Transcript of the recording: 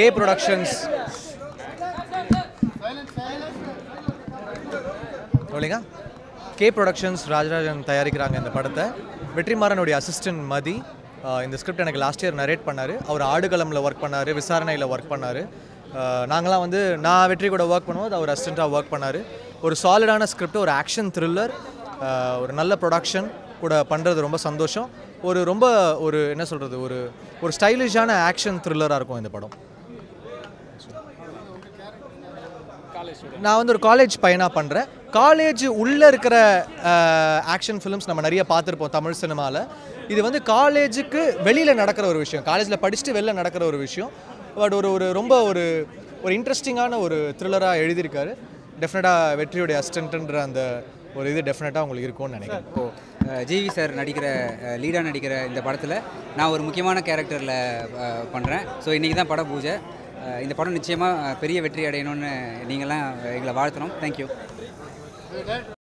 K productions சொல்லுங்க K productions Rajarajan தயாரிக்கிறாங்க இந்த படத்தை வெற்றிமாறனுடைய அசிஸ்டன்ட் மதி ஆஹ் இந்த ஸ்கிரிப்ட் எனக்கு லாஸ்ட் இயர் நரேட் பண்ணார் அவர் ஆடுகளமில் ஒர்க் பண்ணார் விசாரணையில் ஒர்க் பண்ணார் நாங்களாம் வந்து நான் வெற்றி கூட ஒர்க் பண்ணுவோம் அவர் அசிஸ்டண்ட்டாக ஒர்க் பண்ணார் ஒரு சாலிடான ஸ்கிரிப்ட் ஒரு ஆக்ஷன் த்ரில்லர் ஒரு நல்ல ப்ரொடக்ஷன் கூட பண்ணுறது ரொம்ப சந்தோஷம் ஒரு ரொம்ப ஒரு என்ன சொல்கிறது ஒரு ஒரு ஸ்டைலிஷான ஆக்ஷன் த்ரில்லராக இருக்கும் இந்த படம் நான் வந்து ஒரு காலேஜ் பையனாக பண்ணுறேன் காலேஜ் உள்ளே இருக்கிற ஆக்ஷன் ஃபிலிம்ஸ் நம்ம நிறைய பார்த்துருப்போம் தமிழ் சினிமாவில் இது வந்து காலேஜுக்கு வெளியில் நடக்கிற ஒரு விஷயம் காலேஜில் படிச்சுட்டு வெளில நடக்கிற ஒரு விஷயம் பட் ஒரு ஒரு ரொம்ப ஒரு ஒரு இன்ட்ரெஸ்டிங்கான ஒரு த்ரில்லராக எழுதியிருக்காரு டெஃபினட்டாக வெற்றியுடைய அசிஸ்டன்ட்ன்ற அந்த ஒரு இது டெஃபினட்டாக உங்களுக்கு இருக்கும்னு நினைக்கிறேன் இப்போது ஜிவி சார் நடிக்கிற லீடாக நடிக்கிற இந்த படத்தில் நான் ஒரு முக்கியமான கேரக்டரில் பண்ணுறேன் ஸோ இன்றைக்கி தான் பட பூஜை அஹ் இந்த படம் நிச்சயமாக பெரிய வெற்றி அடையணும்னு நீங்களாம் எங்களை வாழ்த்துறோம் தேங்க்யூ